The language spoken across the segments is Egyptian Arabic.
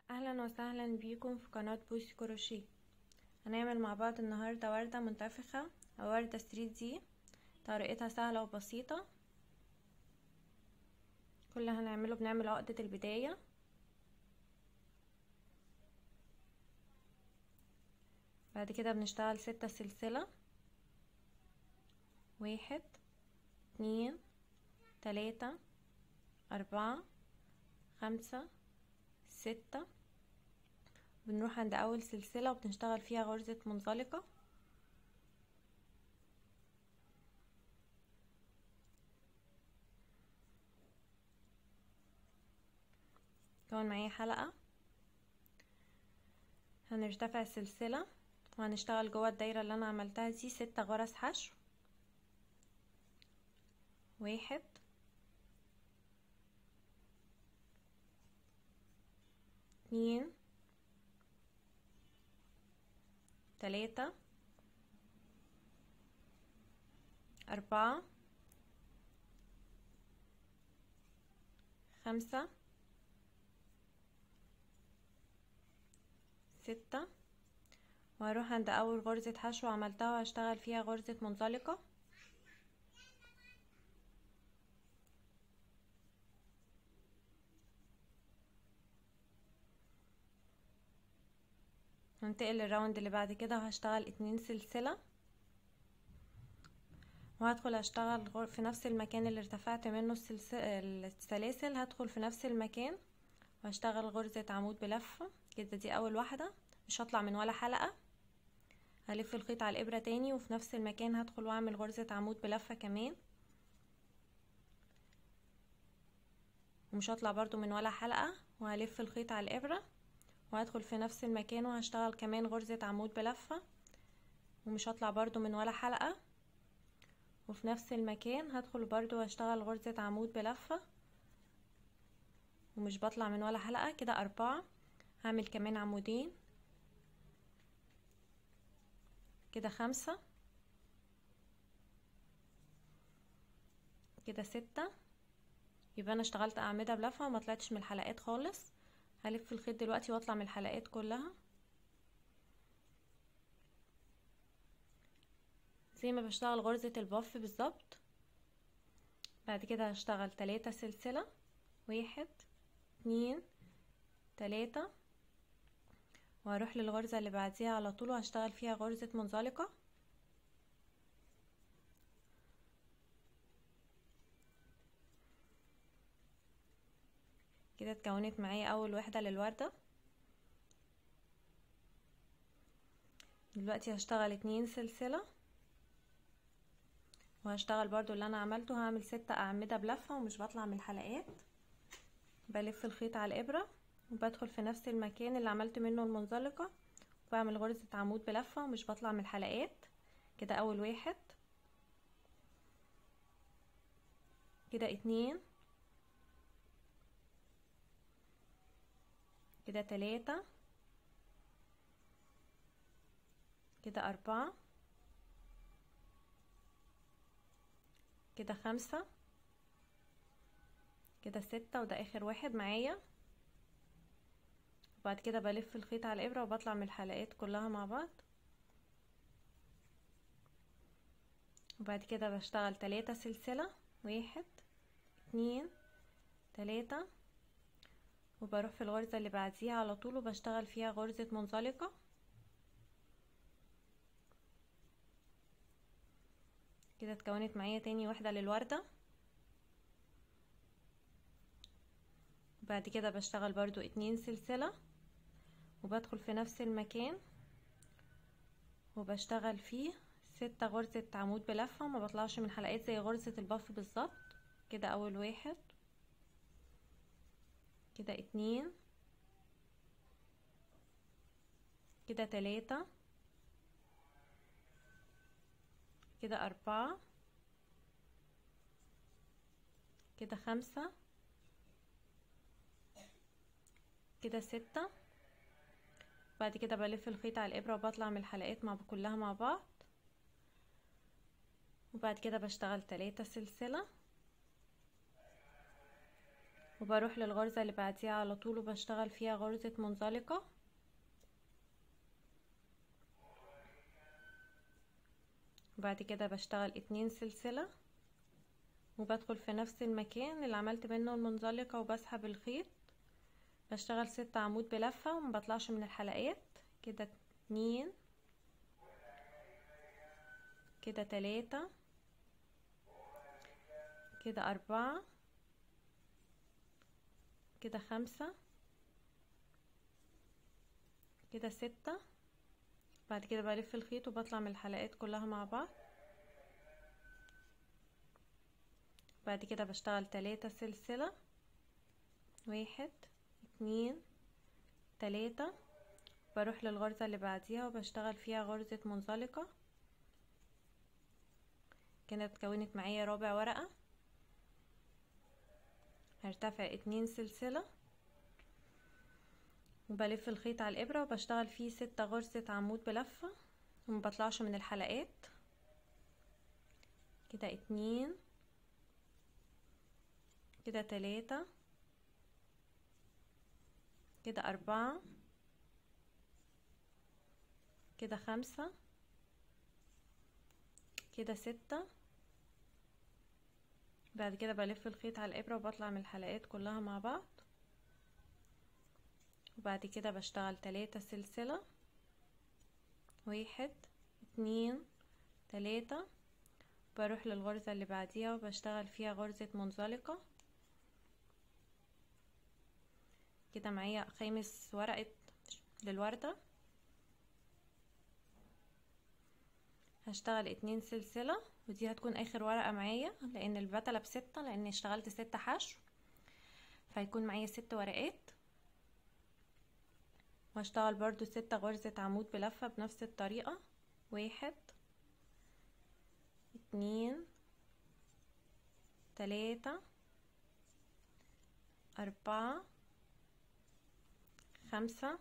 اهلا وسهلا بيكم في قناة بوسي كروشيه هنعمل مع بعض النهاردة وردة منتفخة او وردة ستريت دي طريقتها سهلة وبسيطة كل اللي هنعمله بنعمل عقدة البداية بعد كده بنشتغل ستة سلسلة واحد اتنين تلاتة أربعة خمسة ستة بنروح عند أول سلسلة وبنشتغل فيها غرزة منزلقة كون معايا حلقة هنرتفع السلسلة وهنشتغل جوه الدايرة اللي أنا عملتها دي ستة غرز حشو واحد اتنين تلاتة أربعة خمسة ستة وهروح عند أول غرزة حشو عملتها وهشتغل فيها غرزة منزلقة هنتقل للراوند اللي بعد كده وهشتغل اتنين سلسلة وهدخل اشتغل في نفس المكان اللي ارتفعت منه السلاسل هدخل في نفس المكان وهشتغل غرزة عمود بلفة كده دي اول واحدة مش هطلع من ولا حلقة هلف الخيط على الابرة تاني وفي نفس المكان هدخل واعمل غرزة عمود بلفة كمان ومش هطلع برضو من ولا حلقة وهلف الخيط على الابرة وهدخل في نفس المكان وهشتغل كمان غرزة عمود بلفة ومش هطلع برضو من ولا حلقة وفي نفس المكان هدخل برضو واشتغل غرزة عمود بلفة ومش بطلع من ولا حلقة كده أربعة هعمل كمان عمودين كده خمسة كده ستة يبقى انا اشتغلت اعمدة بلفة وما طلعتش من الحلقات خالص هلف الخيط دلوقتي واطلع من الحلقات كلها زي ما بشتغل غرزة البف بالظبط بعد كده هشتغل تلاتة سلسلة واحد اتنين تلاتة وهروح للغرزة اللي بعديها على طول وهشتغل فيها غرزة منزلقة كده اتكونت معايا اول وحدة للوردة دلوقتي هشتغل اتنين سلسلة وهشتغل برضو اللي انا عملته هعمل ستة اعمدة بلفة ومش بطلع من الحلقات بلف الخيط على الابرة وبدخل في نفس المكان اللي عملت منه المنزلقة وبعمل غرزة عمود بلفة ومش بطلع من الحلقات كده اول واحد كده اتنين كده تلاتة كده أربعة كده خمسة كده ستة وده آخر واحد معايا وبعد كده بلف الخيط على الإبرة وبطلع من الحلقات كلها مع بعض وبعد كده بشتغل تلاتة سلسلة واحد اتنين تلاتة وبروح في الغرزة اللي بعديها على طول وبشتغل فيها غرزة منزلقة كده اتكونت معايا تاني واحدة للوردة بعد كده بشتغل برضو اتنين سلسلة وبدخل في نفس المكان وبشتغل فيه ستة غرزة عمود بلفة وما بطلعش من حلقات زي غرزة البف بالظبط كده اول واحد كده اتنين كده تلاتة كده أربعة كده خمسة كده ستة بعد كده بلف الخيط على الإبرة وبطلع من الحلقات مع كلها مع بعض وبعد كده بشتغل تلاتة سلسلة وبروح للغرزة اللي بعديها على طول وبشتغل فيها غرزة منزلقة وبعد كده بشتغل اتنين سلسلة وبدخل في نفس المكان اللي عملت منه المنزلقة وبسحب الخيط بشتغل ست عمود بلفة ومبطلعش من الحلقات كده اتنين كده تلاتة كده أربعة كده خمسة كده ستة بعد كده بلف الخيط وبطلع من الحلقات كلها مع بعض بعد كده بشتغل تلاتة سلسلة واحد اتنين تلاتة بروح للغرزة اللي بعديها وبشتغل فيها غرزة منزلقة كده اتكونت معايا رابع ورقة هرتفع اتنين سلسلة وبلف الخيط على الابرة وبشتغل فيه ستة غرزة عمود بلفة ومبطلعش من الحلقات كده اتنين كده تلاتة كده أربعة كده خمسة كده ستة بعد كده بلف الخيط على الإبرة وبطلع من الحلقات كلها مع بعض وبعد كده بشتغل تلاتة سلسلة واحد اتنين تلاتة بروح للغرزة اللي بعديها وبشتغل فيها غرزة منزلقة كده معايا خامس ورقة للوردة هشتغل اتنين سلسلة ودي هتكون اخر ورقة معايا لان البتلة بستة لان اشتغلت ستة حشو فهيكون معايا ست ورقات وهشتغل برضو ستة غرزة عمود بلفة بنفس الطريقة واحد اتنين تلاتة أربعة خمسة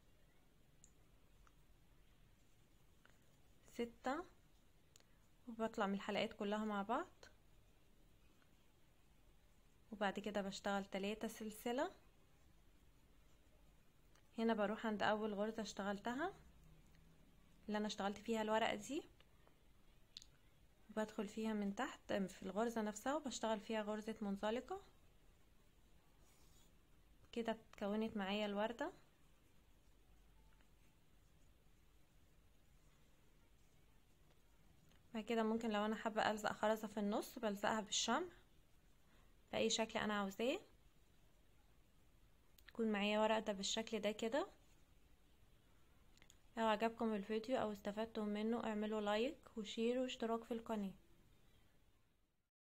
ستة وبطلع من الحلقات كلها مع بعض وبعد كده بشتغل تلاتة سلسلة هنا بروح عند اول غرزة اشتغلتها اللي انا اشتغلت فيها الورقة دي بدخل فيها من تحت في الغرزة نفسها وبشتغل فيها غرزة منزلقة كده اتكونت معايا الوردة بعد كده ممكن لو انا حابة الزق خرزة في النص بلزقها بالشمع باي شكل انا عاوزاه يكون معايا ورقة بالشكل ده كده لو عجبكم الفيديو او استفدتم منه اعملوا لايك وشير واشتراك في القناه